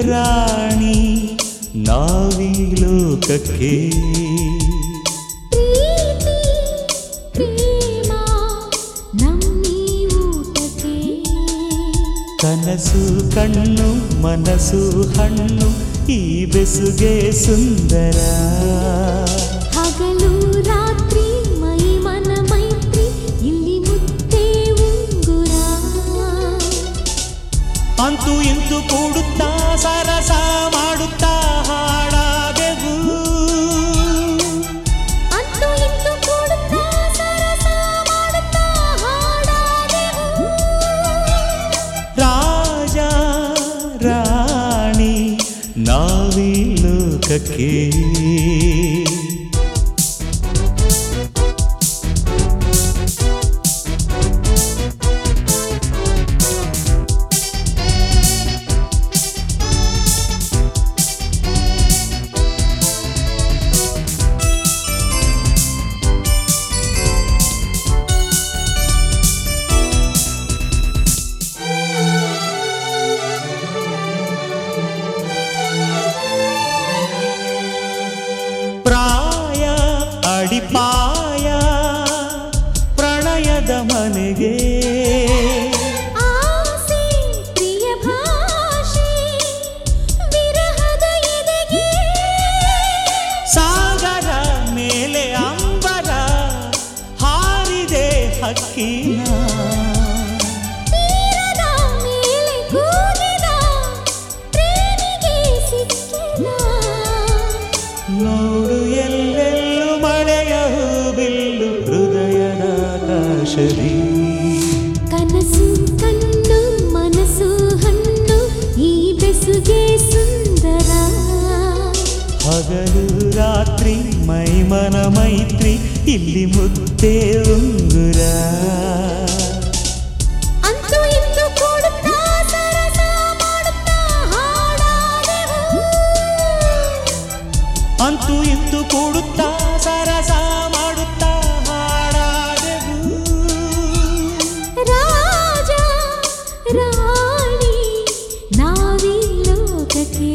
ರಾಣಿ ನಾವೀ ಲೋಕಕ್ಕೆ ಪ್ರೀತಿ ಪ್ರೇಮ ನಮ್ಮಿ ಊಟಕ್ಕೆ ಕನಸು ಕಣ್ಣು ಮನಸ್ಸು ಹಣ್ಣು ಈ ಬೆಸುಗೆ ಸುಂದರ ಹಗಲು ರಾತ್ರಿ ಮೈ ಮನ ಮೈತ್ರಿ ಇಲ್ಲಿ ಮುತ್ತೆ ಉಂಗುರ ಅಂತೂ ಇಂತು ಕೂಡುತ್ತಾ ಸರಸ ಮಾಡುತ್ತಾ ಹಾಡಾದೆವು ಅಂತೂ ಇಂತೂ ಕೂಡುತ್ತಾ ಸರಸ ಮಾಡುತ್ತಾ ಹಾಡಾದೆವು ರಾಜ ರಾಣಿ ನಾವೀ ಲೋಕಕ್ಕೆ ಪ್ರಾಯ ಅಡಿಪಾಯ ಪ್ರಣಯದ ಮನೆಗೆ ಆಸೆ ಪ್ರಿಯ ಭಾಷೆ ವಿರಹದ ಎದೆಗೆ ಸಾಗರ ಮೇಲೆ ಅಂಬರ ಹಾರಿದೆ ಹಕ್ಕಿನ ತೀರದ ಮೇಲೆ ಕೂಗಿದ ಪ್ರೇಮಿಗೆ ಸಿಕ್ಕಿದ ನೋಡು ಎಲ್ಲೆಲ್ಲೂ ಮಳೆಯ ಬಿಲ್ಲು ಹೃದಯದ ಆಕಾಶದಿ ಕನಸು ಕಣ್ಣು ಮನಸ್ಸು ಹಣ್ಣು ಈ ಬೆಸುಗೆ ಸುಂದರ ಹಗಲು ರಾತ್ರಿ ಮೈಮನ ಮೈತ್ರಿ ಇಲ್ಲಿ ಮುದ್ದೆ ಉಂಗುರ ಅಂತೂ ಇಂತೂ ಕೂಡುತ್ತಾ ಸರಸ ಮಾಡುತ್ತಾ ಹಾಡಾದೆವು ಅಂತೂ ಇಂತು ಕೂಡುತ್ತಾ ಸರಸ ಮಾಡುತ್ತಾ ಹಾಡಾದೆವು ರಾಜ ರಾಣಿ ನಾವೀ ಲೋಕಕ್ಕೆ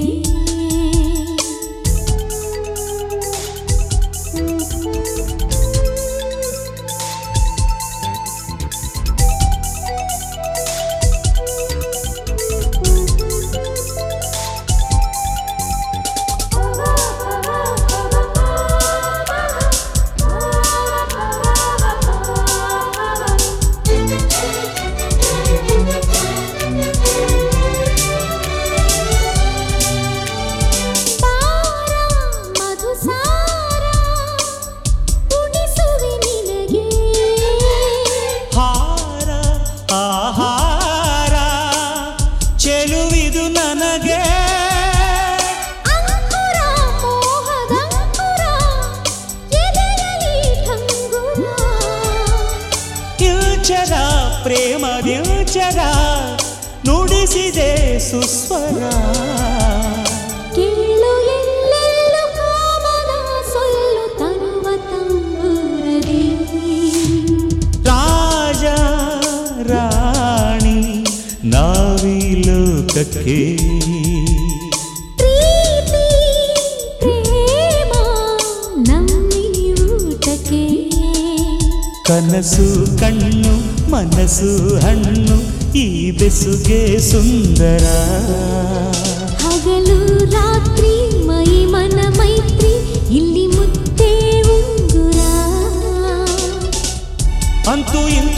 ಬಾರ ಮಧುಸಾರ ಉಣಿಸುವೆ ನಿನಗೆ ಹಾರ ಆಹಾರ ಚೆಲುವಿದು ನನಗೆ ಅಂಕುರ ಮೋಹದಂಕುರ ಎದೆಯಲ್ಲಿ ಠಂಗುರ ಇಲ್ಚರ ಪ್ರೇಮದಿಲ್ಚರ ನುಡಿಸಿದೆ ಸುಸ್ವರ ಕೇಳು ಎಲ್ಲೆಲ್ಲೂ ಕಾಮನ ಸೊಲ್ಲು ತರುವ ತಂಬೂರದಿ ರಾಜ ರಾಣಿ ನಾವೀ ಲೋಕಕ್ಕೆ ಪ್ರೀತಿ ಪ್ರೇಮ ನಮ್ಮಿ ಊಟಕ್ಕೆ ಕನಸು ಕಣ್ಣು ಮನಸ್ಸು ಹಣ್ಣು ಈ ಬೆಸುಗೆ ಸುಂದರ ಹಗಲು ರಾತ್ರಿ ಮೈ ಮನ ಮೈತ್ರಿ ಇಲ್ಲಿ ಮುತ್ತೆ ಉಂಗುರ ಅಂತೂ ಇಂತು